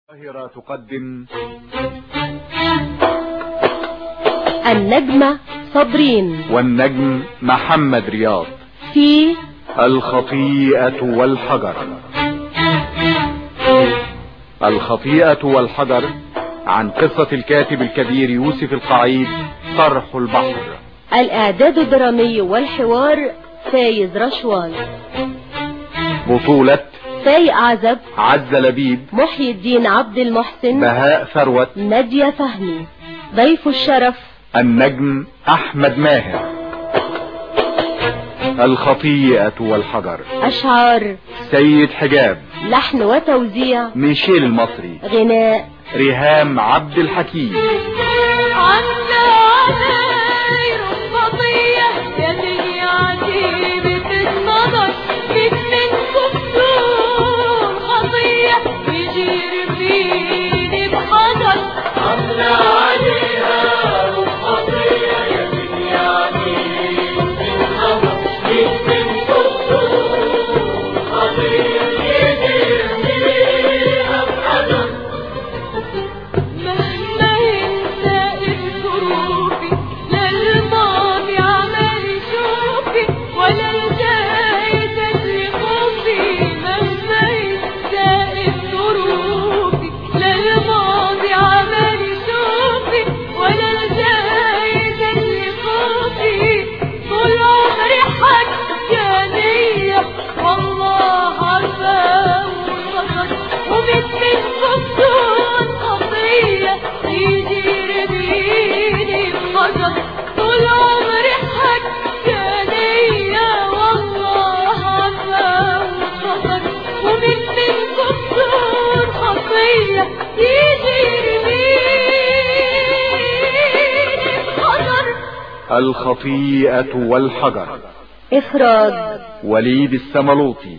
القاهرة تقدم النجمة صابرين والنجم محمد رياض في الخطيئة والحجر الخطيئة والحجر عن قصة الكاتب الكبير يوسف القعيد طرح البحر الإعداد الدرامي والحوار فايز رشوان بطولة فايق عزب عز لبيب محي الدين عبد المحسن بهاء ثروت نادية فهمي ضيف الشرف النجم أحمد ماهر الخطيئة والحجر أشعار سيد حجاب لحن وتوزيع ميشيل المصري غناء ريهام عبد الحكيم الخطيئة والحجر إخراج وليد السملوطي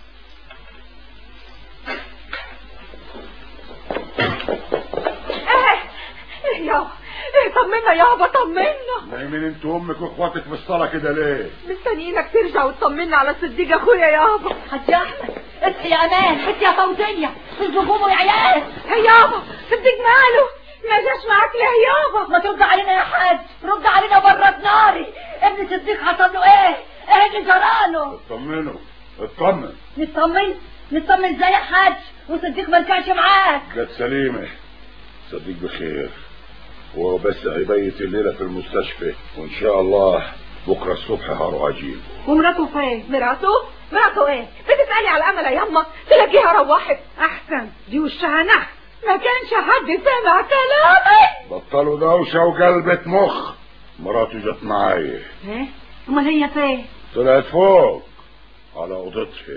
ايه يابا ايه طمنا يابا طمنا نايمين انت وامك واخواتك في الصاله كده ليه؟ مستنيينك ترجع وتطمنا على صديق اخويا يابا حاج احمد اصحي يا امان انت يا فوزيه انتوا يا عيال هي يابا صديق ماله ما جاش معاك ليه يابا ما ترد علينا يا حاج رد علينا برة ناري ابن صديق حصل له ايه ايه اللي جراله اطمنوا اطمن نطمن نطمن ازاي يا حاج وصديق ما كانش معاك جت سليمه صديق بخير هو بس هيبيت الليله في المستشفى وان شاء الله بكره الصبح هروح اجيبه ومراته فين مراته مراته ايه بتسالي على امل يا يما تلاقيها روحت احسن دي وشها نح ما كانش حد سمع كلامي بطلوا دوشه وقلبة مخ مراته جت معايا ايه امال هي فين طلعت فوق على اوضتها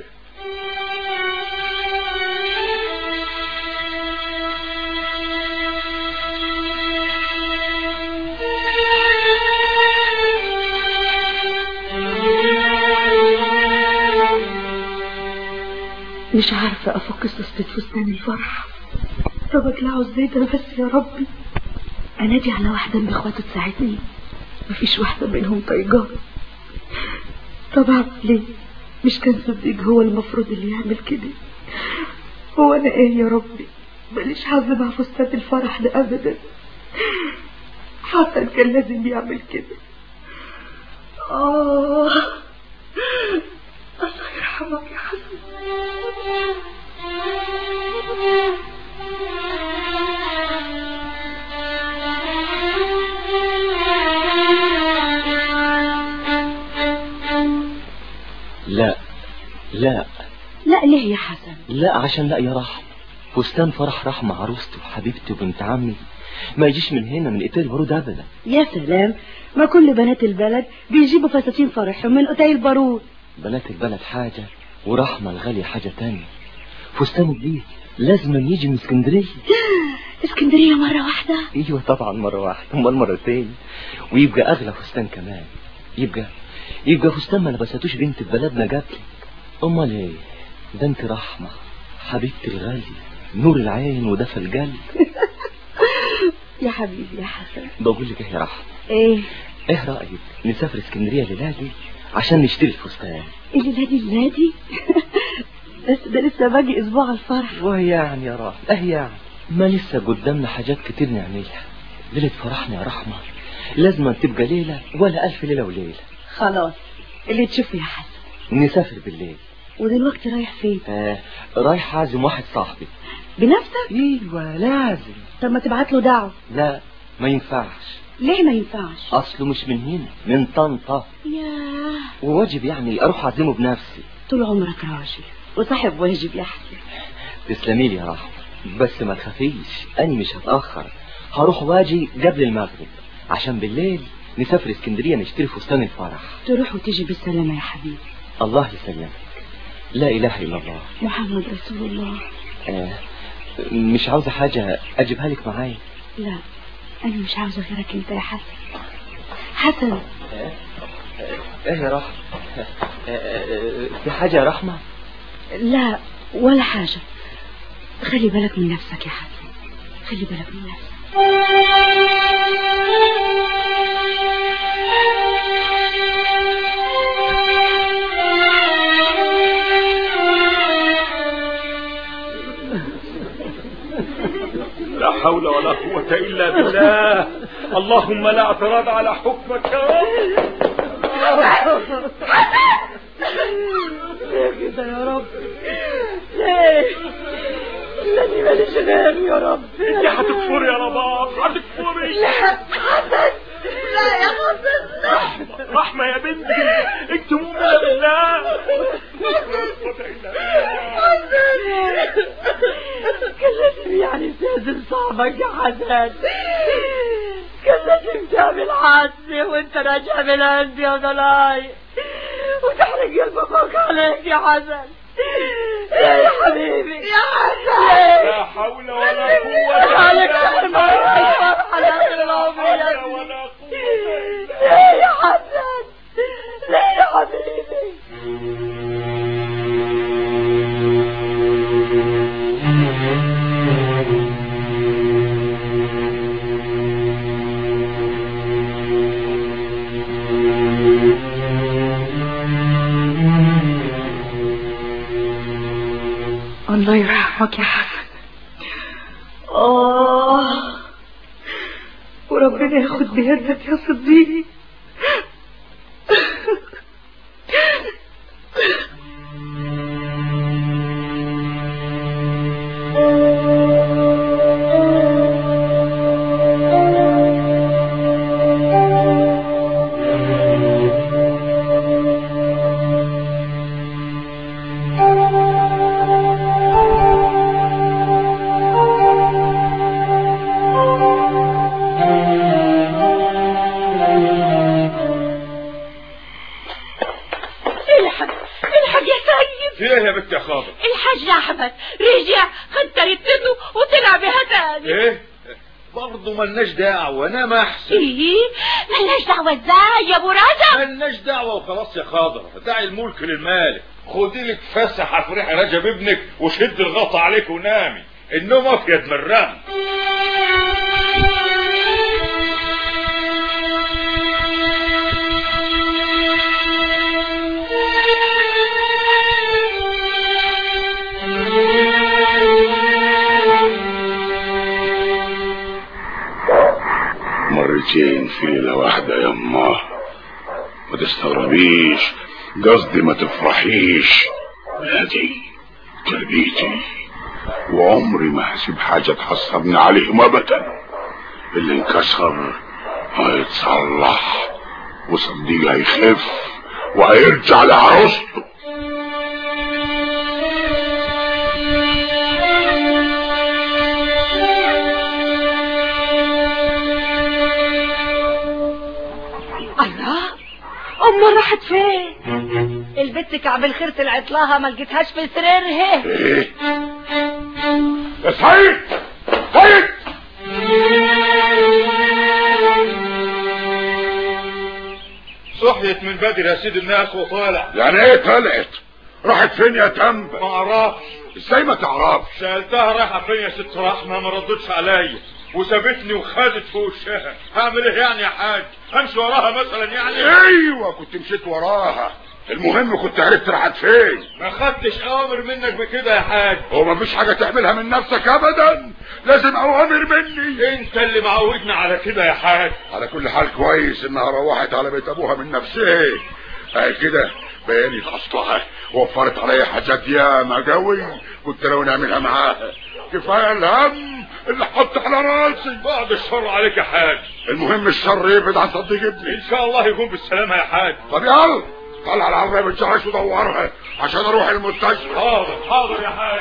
مش عارفة أفك سوستة فستان الفرح طب أطلعوا ازاي ده بس يا ربي أنادي على واحدة من إخواته تساعدني مفيش واحدة منهم طيجان طب أعمل ليه مش كان صديق هو المفروض اللي يعمل كده هو أنا إيه يا ربي ماليش حظ مع فستان الفرح ده أبدا حسن كان لازم يعمل كده آه الله يرحمك يا حسن لا لا لا ليه يا حسن لا عشان لا يا رحم فستان فرح رحمة عروستي وحبيبتي وبنت عمي ما يجيش من هنا من قتال البارود ابدا يا سلام ما كل بنات البلد بيجيبوا فساتين فرحهم من قتاي البارود بنات البلد حاجة ورحمة الغالية حاجة تانية فستان دي لازم يجي من اسكندرية اسكندرية مرة واحدة ايوه طبعا مرة واحدة امال مرتين ويبقى اغلى فستان كمان يبقى يبقى فستان ما لبستوش بنت في بلدنا جاتلي امال ايه ده انت رحمة حبيبتي الغالية نور العين ودفى القلب يا حبيبي يا حسن بقول لك ايه يا رحمة ايه ايه رأيك نسافر اسكندرية الليلة دي عشان نشتري الفستان الليلة دي الليلة دي بس ده لسه باقي اسبوع الفرح وهي يعني يا رحمة اه يعني ما لسه قدامنا حاجات كتير نعملها ليلة فرحنا يا رحمة لازم تبقى ليلة ولا ألف ليلة وليلة خلاص اللي تشوفه يا حسن نسافر بالليل ودلوقتي رايح فين آه رايح أعزم واحد صاحبي بنفسك ايوه لازم طب ما تبعت له دعوة لا ما ينفعش ليه ما ينفعش اصله مش من هنا من طنطا ياه وواجب يعني اروح اعزمه بنفسي طول عمرك راجل وصاحب واجب يا حسن تسلمي لي يا رحمة بس ما تخافيش انا مش هتاخر هروح واجي قبل المغرب عشان بالليل نسافر اسكندريه نشتري فستان الفرح تروح وتيجي بالسلامة يا حبيبي الله يسلمك لا اله الا الله محمد رسول الله آه مش عاوزه حاجه اجيبها لك معايا لا أنا مش عاوزة غيرك أنت يا حسن حسن ايه يا رحمة آه، آه، في حاجة يا رحمة لا ولا حاجة خلي بالك من نفسك يا حسن خلي بالك من نفسك لا حول ولا قوة إلا بالله اللهم لا اعتراض على حكمك يا رب ليه كده يا رب ليه لاني ماليش غير يا رب انت هتكفري يا رباب هتكفري لا حسن لا يا حسن رحمة رحمة يا بنتي انت مؤمنة بالله كان لازم يعني تنزل صعبك يا حسن كان لازم تعمل حادثة وانت راجع من عندي يا ضلاي وتحرق قلب اخوك عليك يا حسن ليه يا حبيبي يا حسن لا حول ولا قوة عليك إلا تحرم بالله على العمر لا يا حول ولا قوة ليه يا حسن ليه يا حبيبي الله يرحمك يا حسن آه وربنا ياخد بيدك يا صديقي الحق الحق يا سيد في ايه يا بنت يا خاطر الحاج احمد رجع خد رتته وطلع بها تاني ايه برضه ملناش دعوة انا ما احسن ايه ملناش دعوه ازاي يا ابو رجب ملناش دعوة وخلاص يا خاضر دعي الملك للمالك خدي لك فسح افرحي رجب ابنك وشد الغطا عليك ونامي النوم افيد من الرمل مرتين في ليلة واحدة يا أما ما تستغربيش قصدي ما تفرحيش ولادي تربيتي وعمري ما هسيب حاجة تحصرني عليهم أبدا اللي انكسر هيتصلح وصديق هيخف وهيرجع لعروسته الله امه راحت فين البت كعب الخير طلعت لها ما لقيتهاش في سريرها ايه يا سعيد سعيد صحيت من بدري يا سيد الناس وطالع يعني ايه طلعت راحت فين يا تنبة ما اعرفش ازاي ما تعرفش سألتها رايحة فين يا ست رحمة ما ردتش عليا وسابتني وخدت في وشها هعمل ايه يعني يا حاج همشي وراها مثلا يعني ايوه كنت مشيت وراها المهم كنت عرفت راحت فين ما خدتش اوامر منك بكده يا حاج هو مفيش حاجة تعملها من نفسك ابدا لازم اوامر مني انت اللي معودنا على كده يا حاج على كل حال كويس انها روحت على بيت ابوها من نفسها اهي كده بيانت اصلها وفرت عليا حاجات ياما قوي كنت لو نعملها معاها كفايه الهم اللي حط على راسي بعد الشر عليك يا حاج المهم الشر يبعد عن صديق ابني ان شاء الله يكون بالسلامه يا حاج طب يلا طلع العربيه بالجرس ودورها عشان اروح المستشفى حاضر حاضر يا حاج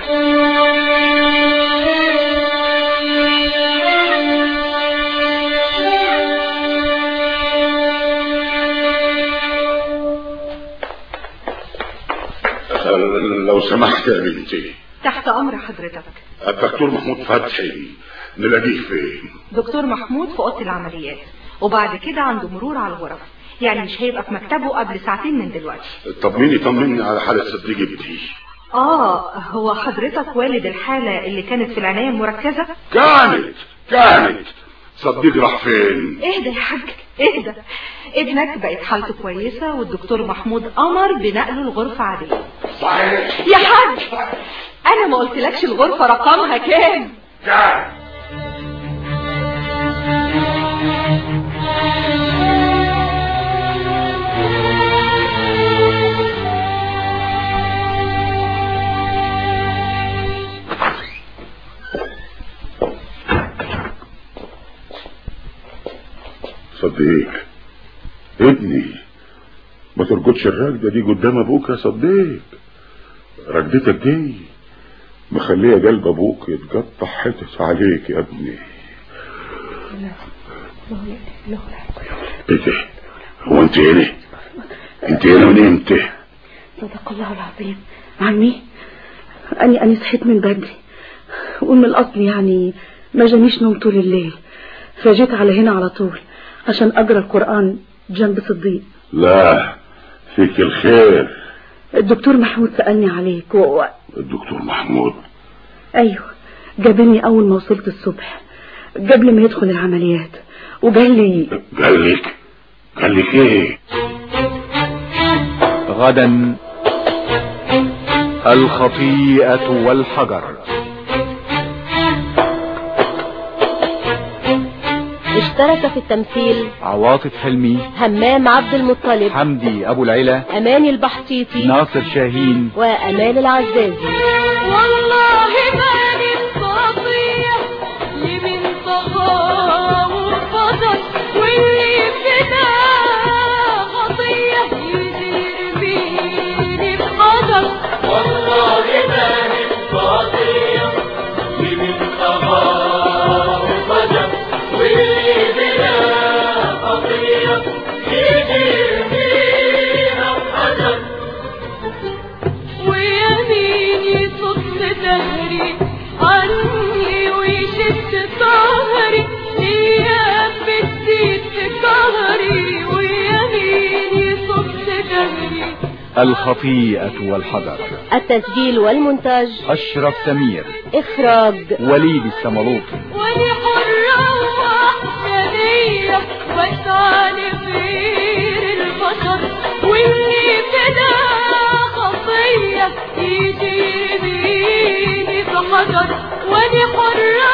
لو سمحت يا بنتي تحت امر حضرتك الدكتور محمود فتحي نلاقيه فين دكتور محمود في اوضه العمليات وبعد كده عنده مرور على الغرف يعني مش هيبقى في مكتبه قبل ساعتين من دلوقتي طمني طمني على حالة صديق ابني اه هو حضرتك والد الحالة اللي كانت في العناية المركزة كانت كانت صديق راح فين اهدى يا حاج اهدى ابنك بقت حالته كويسة والدكتور محمود امر بنقله الغرفة عادية صحيح يا حاج انا ما قلتلكش الغرفة رقمها كام كان صديق ابني ما ترقدش الرقدة دي قدام ابوك يا صديق رقدتك دي مخليه قلب ابوك يتقطع حتت عليك يا ابني ايه ده هو انت هنا انت هنا من امتى صدق الله العظيم عمي أني أني صحيت من بدري ومن الأصل يعني ما جانيش نوم طول الليل فجيت على هنا على طول عشان أقرأ القرآن جنب صديق لا فيك الخير الدكتور محمود سألني عليك و... الدكتور محمود أيوه جابني أول ما وصلت الصبح قبل ما يدخل العمليات وقال لي قال لك قال لك ايه غدا الخطيئة والحجر اشترك في التمثيل عواطف حلمي همام عبد المطلب حمدي أبو العلا أماني البحطيطي ناصر شاهين وأمال العزازي والله ما نستطيع لمن طغى وفضل واللي فينا خطية يدير بيني بقدر والله ما نستطيع لمن طغى وفضل واللي فينا خطية يدير بينا بقدر ويميني صد دهري عني ويشد ظهري ايام بتزيد في قهري ويميني صد دهري الخطيئة والحجر التسجيل والمونتاج أشرف سمير إخراج وليد السملوطي وانا حرة وحدانية واسعى لخير البشر واللي بلا خطية يجي يميني بحجر وانا حرة